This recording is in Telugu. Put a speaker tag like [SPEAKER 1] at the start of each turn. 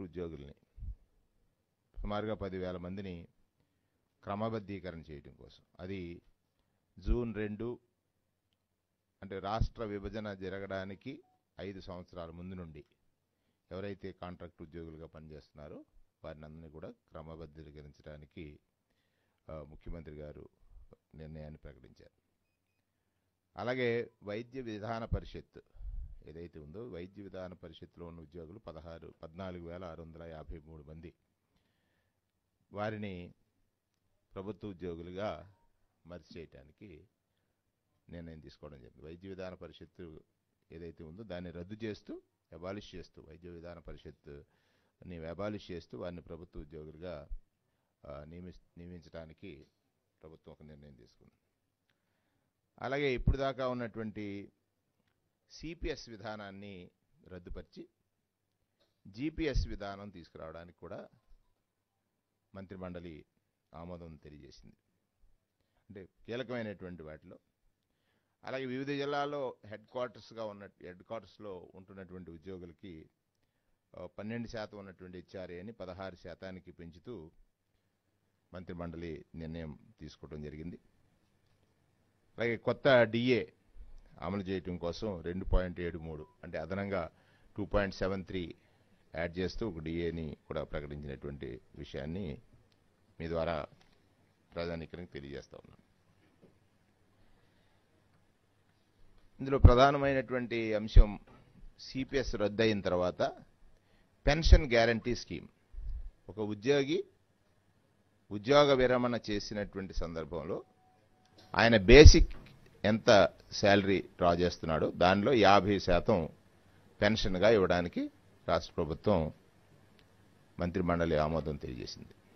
[SPEAKER 1] ఉద్యోగుల్ని సుమారుగా పదివేల మందిని క్రమబద్ధీకరణ చేయడం కోసం అది జూన్ రెండు అంటే రాష్ట్ర విభజన జరగడానికి ఐదు సంవత్సరాల ముందు నుండి ఎవరైతే కాంట్రాక్ట్ ఉద్యోగులుగా పనిచేస్తున్నారో వారిని అందరినీ కూడా క్రమబద్ధీకరించడానికి ఆ, ముఖ్యమంత్రి గారు నిర్ణయాన్ని ప్రకటించారు అలాగే వైద్య విధాన పరిషత్ ఏదైతే ఉందో వైద్య విధాన పరిషత్తులో ఉన్న ఉద్యోగులు పదహారు పద్నాలుగు వేల ఆరు వందల యాభై మూడు మంది వారిని ప్రభుత్వ ఉద్యోగులుగా మర్చి చేయటానికి నిర్ణయం తీసుకోవడం జరిగింది వైద్య విధాన పరిషత్తు ఏదైతే ఉందో దాన్ని రద్దు చేస్తూ అబాలిష్ చేస్తూ వైద్య విధాన పరిషత్తుని అబాలిష్ చేస్తూ వారిని ప్రభుత్వ ఉద్యోగులుగా ఆ, నియమి నియమించడానికి ప్రభుత్వం ఒక నిర్ణయం తీసుకుంది అలాగే ఇప్పుడు దాకా ఉన్నటువంటి సిపిఎస్ విధానాన్ని రద్దుపరిచి జిపిఎస్ విధానం తీసుకురావడానికి కూడా మంత్రిమండలి ఆమోదం తెలియజేసింది అంటే కీలకమైనటువంటి వాటిలో అలాగే వివిధ జిల్లాల్లో హెడ్ క్వార్టర్స్గా ఉన్న హెడ్ క్వార్టర్స్లో ఉంటున్నటువంటి ఉద్యోగులకి ఆ, పన్నెండు శాతం ఉన్నటువంటి హెచ్ఆర్ఏని పదహారు శాతానికి పెంచుతూ మంత్రిమండలి నిర్ణయం తీసుకోవడం జరిగింది అలాగే కొత్త డిఏ అమలు చేయటం కోసం రెండు పాయింట్ ఏడు మూడు అంటే అదనంగా two point seven three add చేస్తూ ఒక డిఏని కూడా ప్రకటించినటువంటి విషయాన్ని మీ ద్వారా ప్రధానికరికి తెలియజేస్తా ఉన్నాను ఇందులో ప్రధానమైనటువంటి అంశం సిపిఎస్ రద్దు అయిన తర్వాత పెన్షన్ గ్యారంటీ స్కీమ్ ఒక ఉద్యోగి ఉద్యోగ విరమణ చేసినటువంటి సందర్భంలో ఆయన బేసిక్ ఎంత శాలరీ డ్రా చేస్తున్నాడో దానిలో యాభై శాతం పెన్షన్గా ఇవ్వడానికి రాష్ట్ర ప్రభుత్వం మంత్రిమండలి ఆమోదం తెలియజేసింది